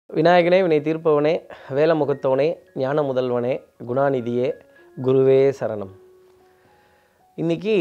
விநாயகனே வினை தீர்ப்பவனே வேலமுகத்தவனே ஞான முதல்வனே குணாநிதியே குருவே சரணம் இன்னைக்கு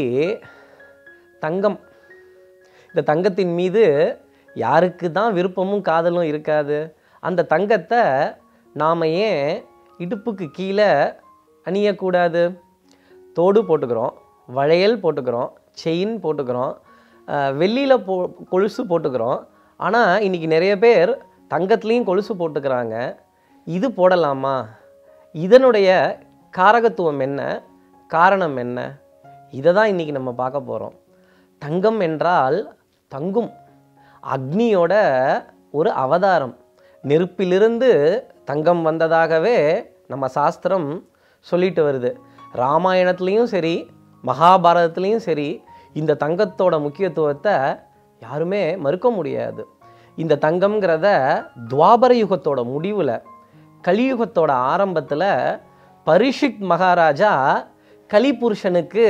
தங்கம் இந்த தங்கத்தின் மீது யாருக்கு தான் விருப்பமும் காதலும் இருக்காது அந்த தங்கத்தை நாம் ஏன் இடுப்புக்கு கீழே அணியக்கூடாது தோடு போட்டுக்கிறோம் வளையல் போட்டுக்கிறோம் செயின் போட்டுக்கிறோம் வெள்ளியில் போ கொலுசு போட்டுக்கிறோம் ஆனால் இன்றைக்கி நிறைய பேர் தங்கத்துலேயும் கொலுசு போட்டுக்கிறாங்க இது போடலாமா இதனுடைய காரகத்துவம் என்ன காரணம் என்ன இதை தான் இன்றைக்கி நம்ம பார்க்க போகிறோம் தங்கம் என்றால் தங்கும் அக்னியோட ஒரு அவதாரம் நெருப்பிலிருந்து தங்கம் வந்ததாகவே நம்ம சாஸ்திரம் சொல்லிட்டு வருது ராமாயணத்துலேயும் சரி மகாபாரதத்துலேயும் சரி இந்த தங்கத்தோட முக்கியத்துவத்தை யாருமே மறுக்க முடியாது இந்த தங்கம்ங்கிறத துவாபர யுகத்தோட முடிவில் கலியுகத்தோட ஆரம்பத்தில் பரிஷித் மகாராஜா கலிபுருஷனுக்கு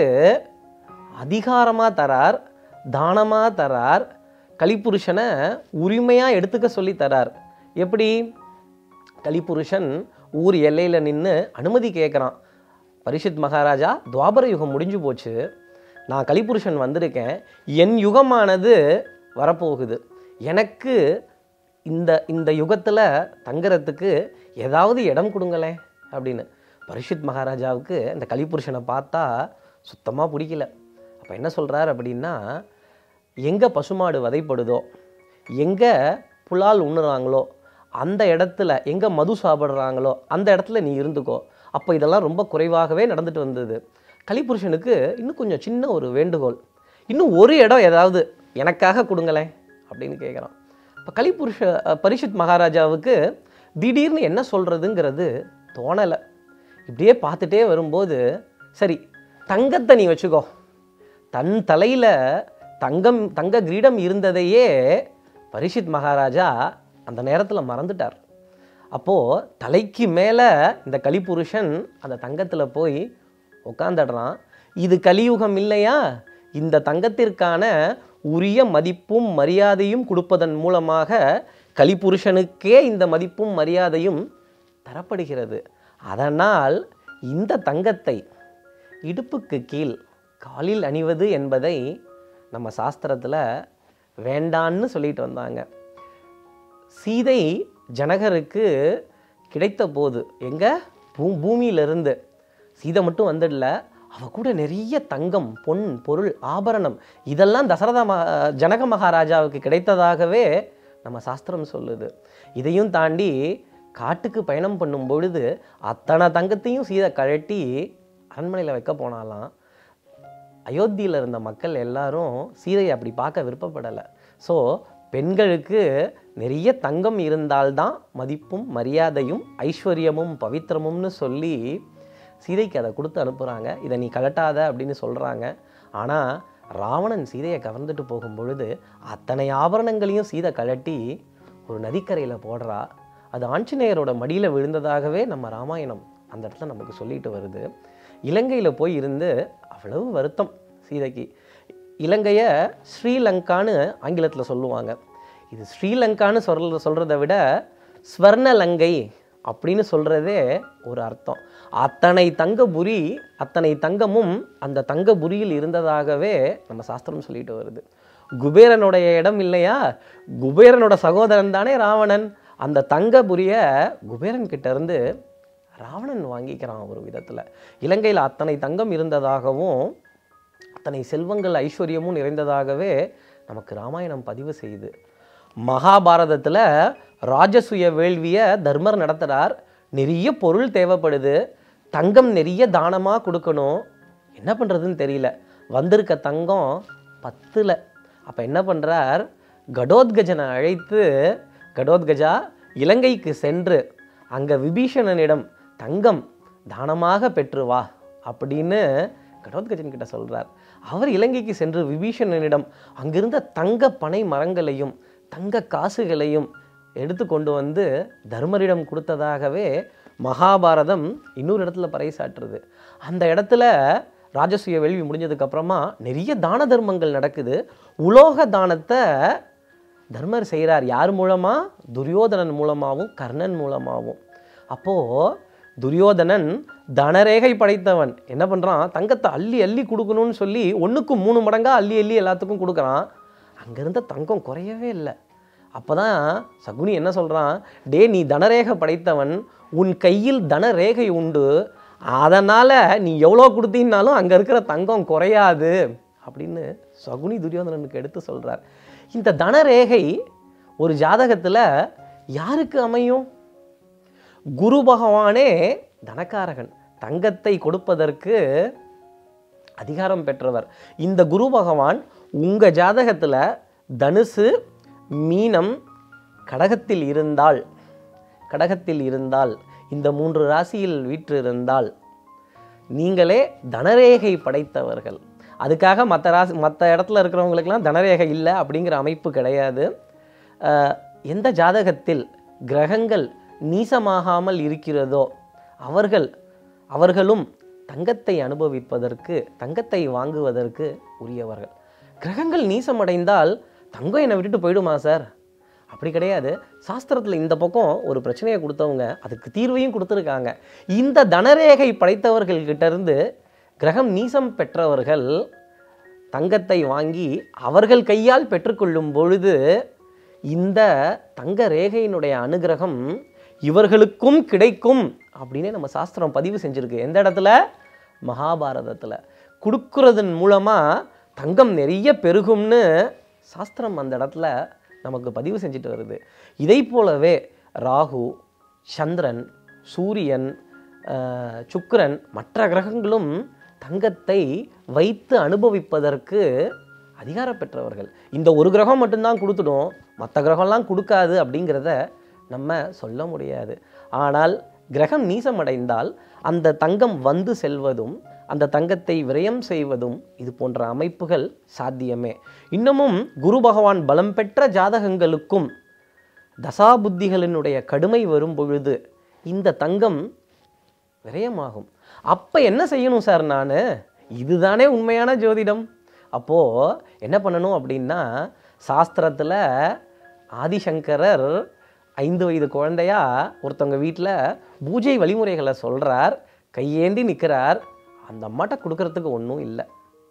அதிகாரமாக தரார் தானமாக தரார் கலிபுருஷனை உரிமையாக எடுத்துக்க சொல்லி தரார் எப்படி கலிபுருஷன் ஊர் எல்லையில் நின்று அனுமதி கேட்குறான் பரிஷித் மகாராஜா துவாபர யுகம் முடிஞ்சு போச்சு நான் கலிபுருஷன் வந்திருக்கேன் என் யுகமானது வரப்போகுது எனக்கு இந்த இந்த யுகத்தில் தங்குறதுக்கு ஏதாவது இடம் கொடுங்களேன் அப்படின்னு பரிஷித் மகாராஜாவுக்கு இந்த கலிபுருஷனை பார்த்தா சுத்தமாக பிடிக்கல அப்போ என்ன சொல்கிறார் அப்படின்னா எங்கே பசுமாடு வதைப்படுதோ எங்கே புலால் உண்ணுறாங்களோ அந்த இடத்துல எங்கே மது சாப்பிட்றாங்களோ அந்த இடத்துல நீ இருந்துக்கோ அப்போ இதெல்லாம் ரொம்ப குறைவாகவே நடந்துட்டு வந்தது கலிபுருஷனுக்கு இன்னும் கொஞ்சம் சின்ன ஒரு வேண்டுகோள் இன்னும் ஒரு இடம் ஏதாவது எனக்காக கொடுங்களேன் அப்படின்னு கேட்குறான் இப்போ கலிபுருஷ பரிஷித் மகாராஜாவுக்கு திடீர்னு என்ன சொல்கிறதுங்கிறது தோணலை இப்படியே பார்த்துட்டே வரும்போது சரி தங்கத்தை நீ வச்சுக்கோ தன் தலையில் தங்கம் தங்க கிரீடம் இருந்ததையே பரிஷித் மகாராஜா அந்த நேரத்தில் மறந்துட்டார் அப்போது தலைக்கு மேலே இந்த கலிபுருஷன் அந்த தங்கத்தில் போய் உட்காந்துடுறான் இது கலியுகம் இல்லையா இந்த தங்கத்திற்கான உரிய மதிப்பும் மரியாதையும் கொடுப்பதன் மூலமாக கலிபுருஷனுக்கே இந்த மதிப்பும் மரியாதையும் தரப்படுகிறது அதனால் இந்த தங்கத்தை இடுப்புக்கு கீழ் காலில் அணிவது என்பதை நம்ம சாஸ்திரத்தில் வேண்டான்னு சொல்லிட்டு வந்தாங்க சீதை ஜனகருக்கு கிடைத்த போது எங்க பூ பூமியிலிருந்து சீதை மட்டும் வந்துடல அவ கூட நிறைய தங்கம் பொன் பொருள் ஆபரணம் இதெல்லாம் தசரத மகா ஜனக மகாராஜாவுக்கு கிடைத்ததாகவே நம்ம சாஸ்திரம் சொல்லுது இதையும் தாண்டி காட்டுக்கு பயணம் பண்ணும் பொழுது அத்தனை தங்கத்தையும் சீதை கழட்டி அரண்மனையில் வைக்க போனாலாம் அயோத்தியில் இருந்த மக்கள் எல்லாரும் சீதையை அப்படி பார்க்க விருப்பப்படலை ஸோ பெண்களுக்கு நிறைய தங்கம் இருந்தால்தான் மதிப்பும் மரியாதையும் ஐஸ்வர்யமும் பவித்திரமும்னு சொல்லி சீதைக்கு அதை கொடுத்து அனுப்புகிறாங்க இதை நீ கலட்டாத அப்படின்னு சொல்கிறாங்க ஆனால் ராவணன் சீதையை கவர்ந்துட்டு போகும் பொழுது அத்தனை ஆபரணங்களையும் சீதை கழட்டி ஒரு நதிக்கரையில் போடுறா அது ஆஞ்சநேயரோட மடியில் விழுந்ததாகவே நம்ம ராமாயணம் அந்த இடத்துல நமக்கு சொல்லிட்டு வருது இலங்கையில் போய் இருந்து அவ்வளவு வருத்தம் சீதைக்கு இலங்கையை ஸ்ரீலங்கான்னு ஆங்கிலத்தில் சொல்லுவாங்க இது ஸ்ரீலங்கான்னு சொல் சொல்கிறத விட ஸ்வர்ணலங்கை அப்படின்னு சொல்கிறதே ஒரு அர்த்தம் அத்தனை தங்கபுரி அத்தனை தங்கமும் அந்த தங்கபுரியில் இருந்ததாகவே நம்ம சாஸ்திரம் சொல்லிட்டு வருது குபேரனுடைய இடம் இல்லையா குபேரனோட சகோதரன் தானே ராவணன் அந்த தங்கபுரியை குபேரன் கிட்ட இருந்து ராவணன் வாங்கிக்கிறான் ஒரு விதத்தில் இலங்கையில் அத்தனை தங்கம் இருந்ததாகவும் அத்தனை செல்வங்கள் ஐஸ்வர்யமும் நிறைந்ததாகவே நமக்கு ராமாயணம் பதிவு செய்யுது மகாபாரதத்தில் ராஜசுய வேள்வியை தர்மர் நடத்துகிறார் நிறைய பொருள் தேவைப்படுது தங்கம் நிறைய தானமாக கொடுக்கணும் என்ன பண்ணுறதுன்னு தெரியல வந்திருக்க தங்கம் பத்தில் அப்போ என்ன பண்ணுறார் கடோத்கஜனை அழைத்து கடோத்கஜா இலங்கைக்கு சென்று அங்கே விபீஷணனிடம் தங்கம் தானமாக பெற்று வா அப்படின்னு கடோத்கஜன் கிட்ட சொல்கிறார் அவர் இலங்கைக்கு சென்று விபீஷணனிடம் அங்கிருந்த தங்க பனை மரங்களையும் தங்க காசுகளையும் எடுத்து கொண்டு வந்து தர்மரிடம் கொடுத்ததாகவே மகாபாரதம் இன்னொரு இடத்துல பறைசாற்றுது அந்த இடத்துல ராஜசூய வேள்வி முடிஞ்சதுக்கு அப்புறமா நிறைய தான தர்மங்கள் நடக்குது உலோக தானத்தை தர்மர் செய்கிறார் யார் மூலமா துரியோதனன் மூலமாகவும் கர்ணன் மூலமாகவும் அப்போது துரியோதனன் தனரேகை படைத்தவன் என்ன பண்ணுறான் தங்கத்தை அள்ளி அள்ளி கொடுக்கணும்னு சொல்லி ஒன்றுக்கு மூணு மடங்கா அள்ளி அள்ளி எல்லாத்துக்கும் கொடுக்குறான் அங்கேருந்த தங்கம் குறையவே இல்லை அப்போ தான் சகுனி என்ன சொல்கிறான் டே நீ தனரேகை படைத்தவன் உன் கையில் தனரேகை உண்டு அதனால் நீ எவ்வளோ கொடுத்தீங்கனாலும் அங்கே இருக்கிற தங்கம் குறையாது அப்படின்னு சகுனி துரியோதனனுக்கு எடுத்து சொல்கிறார் இந்த தனரேகை ஒரு ஜாதகத்தில் யாருக்கு அமையும் குரு பகவானே தனக்காரகன் தங்கத்தை கொடுப்பதற்கு அதிகாரம் பெற்றவர் இந்த குரு பகவான் உங்கள் ஜாதகத்தில் தனுசு மீனம் கடகத்தில் இருந்தால் கடகத்தில் இருந்தால் இந்த மூன்று ராசியில் வீற்றிருந்தால் நீங்களே தனரேகை படைத்தவர்கள் அதுக்காக மற்ற ராசி மற்ற இடத்துல இருக்கிறவங்களுக்கெல்லாம் தனரேகை இல்லை அப்படிங்கிற அமைப்பு கிடையாது அஹ், எந்த ஜாதகத்தில் கிரகங்கள் நீசமாகாமல் இருக்கிறதோ அவர்கள் அவர்களும் தங்கத்தை அனுபவிப்பதற்கு தங்கத்தை வாங்குவதற்கு உரியவர்கள் கிரகங்கள் நீசமடைந்தால் தங்கம் என்னை விட்டுட்டு போயிடுமா சார் அப்படி கிடையாது சாஸ்திரத்தில் இந்த பக்கம் ஒரு பிரச்சனையை கொடுத்தவங்க அதுக்கு தீர்வையும் கொடுத்துருக்காங்க இந்த தனரேகை படைத்தவர்கள் கிட்ட இருந்து கிரகம் நீசம் பெற்றவர்கள் தங்கத்தை வாங்கி அவர்கள் கையால் பெற்றுக்கொள்ளும் பொழுது இந்த தங்க ரேகையினுடைய அனுகிரகம் இவர்களுக்கும் கிடைக்கும் அப்படின்னு நம்ம சாஸ்திரம் பதிவு செஞ்சிருக்கு எந்த இடத்துல மகாபாரதத்தில் கொடுக்கறதன் மூலமாக தங்கம் நிறைய பெருகும்னு சாஸ்திரம் அந்த இடத்துல நமக்கு பதிவு செஞ்சுட்டு வருது இதை போலவே ராகு சந்திரன் சூரியன் அஹ், சுக்கிரன் மற்ற கிரகங்களும் தங்கத்தை வைத்து அனுபவிப்பதற்கு அதிகாரம் பெற்றவர்கள் இந்த ஒரு கிரகம் மட்டும்தான் கொடுத்துடும் மற்ற கிரகம்லாம் கொடுக்காது அப்படிங்கிறத நம்ம சொல்ல முடியாது ஆனால் கிரகம் நீசமடைந்தால் அந்த தங்கம் வந்து செல்வதும் அந்த தங்கத்தை விரயம் செய்வதும் இது போன்ற அமைப்புகள் சாத்தியமே இன்னமும் குரு பகவான் பலம் பெற்ற ஜாதகங்களுக்கும் தசாபுத்திகளினுடைய கடுமை வரும் பொழுது இந்த தங்கம் விரயமாகும் அப்போ என்ன செய்யணும் சார் நான் இதுதானே உண்மையான ஜோதிடம் அப்போது என்ன பண்ணணும் அப்படின்னா சாஸ்திரத்தில் ஆதிசங்கரர் ஐந்து வயது குழந்தையா ஒருத்தவங்க வீட்டில் பூஜை வழிமுறைகளை சொல்கிறார் கையேந்தி நிற்கிறார் அந்த அம்மாட்ட கொடுக்கறதுக்கு ஒன்றும் இல்லை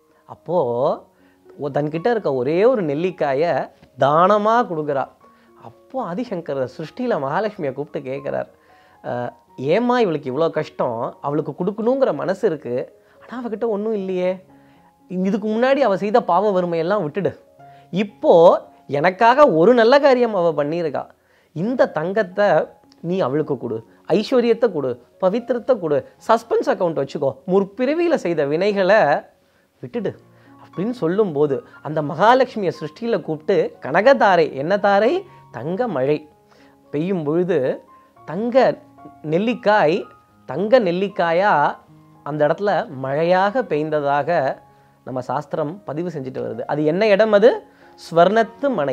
அப்போது தன்கிட்ட இருக்க ஒரே ஒரு நெல்லிக்காயை தானமாக கொடுக்குறா அப்போது ஆதிசங்கரர் சிருஷ்டியில் மகாலட்சுமியை கூப்பிட்டு கேட்குறார் அஹ், ஏம்மா இவளுக்கு இவ்வளோ கஷ்டம் அவளுக்கு கொடுக்கணுங்கிற மனசு இருக்குது ஆனால் அவகிட்ட ஒன்றும் இல்லையே இதுக்கு முன்னாடி அவள் செய்த பாவ வறுமையெல்லாம் விட்டுடு இப்போ எனக்காக ஒரு நல்ல காரியம் அவள் பண்ணியிருக்கா இந்த தங்கத்தை நீ அவளுக்கு கொடு ஐஸ்வர்யத்தை கொடு பவித்திரத்தை கொடு சஸ்பென்ஸ் அக்கௌண்ட் வச்சுக்கோ முற்பிறவியில் செய்த வினைகளை விட்டுடு அப்படின்னு சொல்லும்போது அந்த மகாலட்சுமியை சிருஷ்டியில் கூப்பிட்டு கனகதாரை என்ன தாரை தங்க மழை பெய்யும் பொழுது தங்க நெல்லிக்காய் தங்க நெல்லிக்காயா அந்த இடத்துல மழையாக பெய்ந்ததாக நம்ம சாஸ்திரம் பதிவு செஞ்சுட்டு வருது அது என்ன இடம் அது ஸ்வர்ணத்து மனை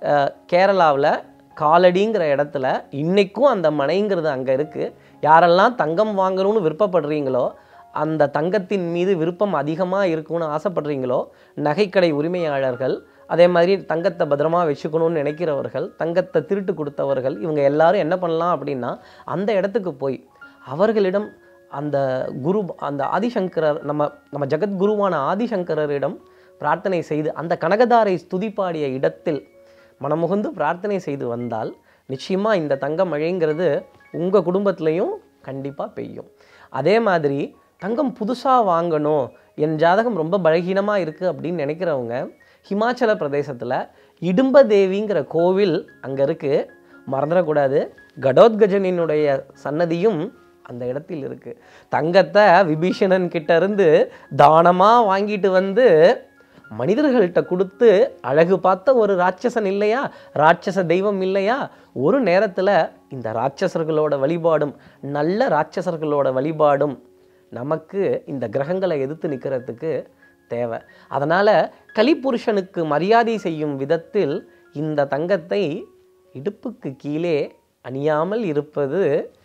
கேரளாவில் காலடிங்கிற இடத்துல இன்னைக்கும் அந்த மனைங்கிறது அங்கே இருக்குது யாரெல்லாம் தங்கம் வாங்கணும்னு விருப்பப்படுறீங்களோ அந்த தங்கத்தின் மீது விருப்பம் அதிகமாக இருக்கும்னு ஆசைப்படுறீங்களோ நகைக்கடை உரிமையாளர்கள் அதே மாதிரி தங்கத்தை பத்திரமா வச்சுக்கணும்னு நினைக்கிறவர்கள் தங்கத்தை திருட்டு கொடுத்தவர்கள் இவங்க எல்லாரும் என்ன பண்ணலாம் அப்படின்னா அந்த இடத்துக்கு போய் அவர்களிடம் அந்த குரு அந்த ஆதிசங்கரர் நம்ம நம்ம ஜெகத்குருவான ஆதிசங்கரரிடம் பிரார்த்தனை செய்து அந்த கனகதாரை ஸ்துதிப்பாடிய இடத்தில் மனமுகுந்து பிரார்த்தனை செய்து வந்தால் நிச்சயமாக இந்த தங்க மழைங்கிறது உங்கள் குடும்பத்துலேயும் கண்டிப்பாக பெய்யும் அதே மாதிரி தங்கம் புதுசாக வாங்கணும் என் ஜாதகம் ரொம்ப பலகீனமாக இருக்குது அப்படின்னு நினைக்கிறவங்க ஹிமாச்சல பிரதேசத்தில் இடும்பதேவிங்கிற கோவில் அங்கே இருக்குது மறந்துடக்கூடாது கடோத்கஜனினுடைய சன்னதியும் அந்த இடத்தில் இருக்கு தங்கத்தை விபீஷணன் கிட்ட இருந்து தானமா வாங்கிட்டு வந்து மனிதர்கள்ட்ட கொடுத்து அழகு பார்த்த ஒரு ராட்சசன் இல்லையா ராட்சச தெய்வம் இல்லையா ஒரு நேரத்தில் இந்த ராட்சசர்களோட வழிபாடும் நல்ல ராட்சசர்களோட வழிபாடும் நமக்கு இந்த கிரகங்களை எதிர்த்து நிற்கிறதுக்கு தேவை அதனால் கலிபுருஷனுக்கு மரியாதை செய்யும் விதத்தில் இந்த தங்கத்தை இடுப்புக்கு கீழே அணியாமல் இருப்பது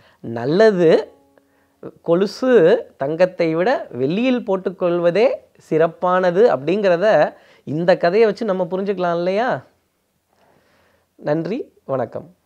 நல்லது கொலுசு தங்கத்தை விட வெள்ளியில் போட்டுக்கொள்வதே சிறப்பானது அப்படிங்கிறத இந்த கதையை வச்சு நம்ம புரிஞ்சுக்கலாம் இல்லையா நன்றி வணக்கம்